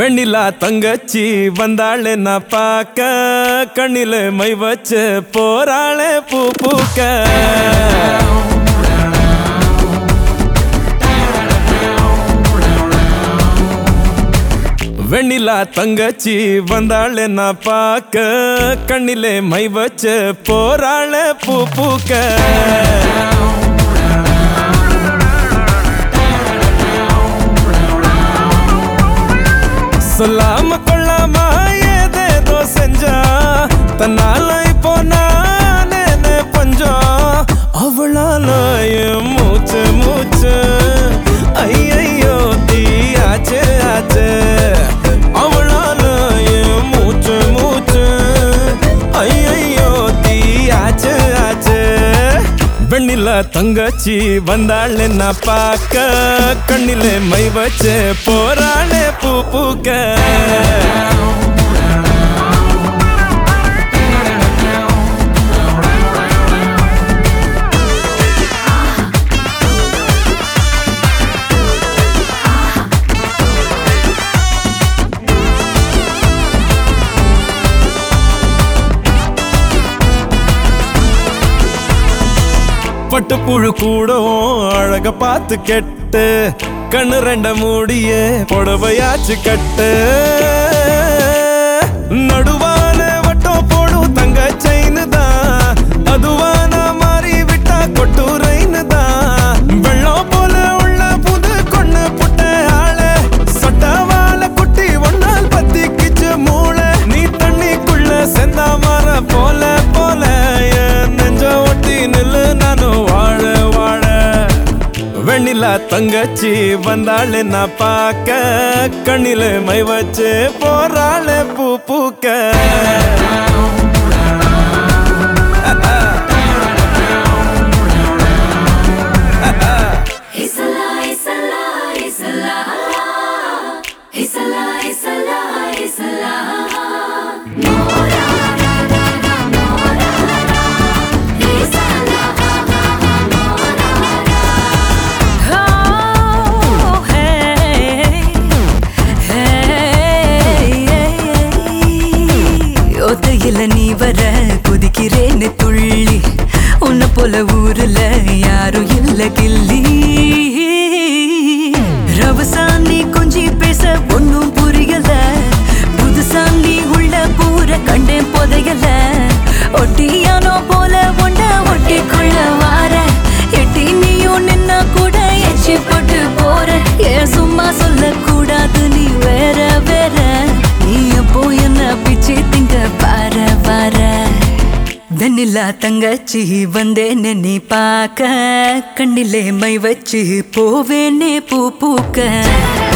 வெண்ணிலா தங்கச்சி வந்தாளே நான் பார்க்க கண்ணில மை வச்சு போறாளே பூ பூக்க வெண்ணிலா தங்கச்சி வந்தாளே நான் பார்க்க கண்ணிலே மை வச்சு போறாளே பூ பூக்க சொல்லாம கொள்ளாம ஏதேதோ செஞ்சா தன்னால இப்போ நானே பஞ்சம் அவளால என் மூச்சு மூச்சு ஐயையோ தீயாச்சு ஆச்சு அவளால என் மூச்சு மூச்சு ஐயையோ தீயாச்சு ஆச்சு வெண்ணில தங்கச்சி வந்தாள் நான் பார்க்க கண்ணிலே மை வச்சு போறாளே பூ பூக்க பட்டுப்புழு கூடும் அழக பார்த்து கெட்டு கண்ணு ரெண்ட மூடிய புடவையாச்சு கட்டு நடுவான வட்டம் போடும் தங்க செயின்னு தான் அதுவான மாறி விட்டா கொட்டுரைன்னு தான் வெள்ளம் போல உள்ள புது கொண்டு புட்ட ஆளு சொட்டவால குட்டி ஒன்னால் பத்திக்கிச்சு மூளை நீ தண்ணிக்குள்ள செந்தா மர போல போல என் நெஞ்ச ஒட்டி நில்லு நானும் வாழ வாழ வெண்ணிலா தங்கச்சி வந்தாளே நான் பார்க்க கண்ணில மை வச்சு போறாளே பூ பூக்க It's a lie, it's a lie, it's a lie. It's a lie, it's a lie, it's a lie. Mora, ra, ra, ra, mora, ra. It's a lie, mora, ra. Oh, hey, hey, ஒத்தையில நீ வர குதிக்கிறேன்னு துள்ளி உன்னை போல ஊருல யாரும் இல்ல கில்லி ரவசாமி கொஞ்சி பேச ஒன்னும் புரியல புதுசாமி உள்ள பூர கண்டேன் புதையல ஒட்டியானோ போல உண்ட ஒட்டி கொள்ள வார எட்டி நீயும் நின்னா கூட எச்சி போட்டு போற ஏன் சும்மா சொல்லக்கூடாது நீ வேற வேற நீ எப்போ என்ன பிச்சு திங்க பார வார வெண்ணிலா தங்கச்சி வந்தேன்னு நீ பார்க்க கண்ணிலே மை வச்சு போவேனே பூ பூக்க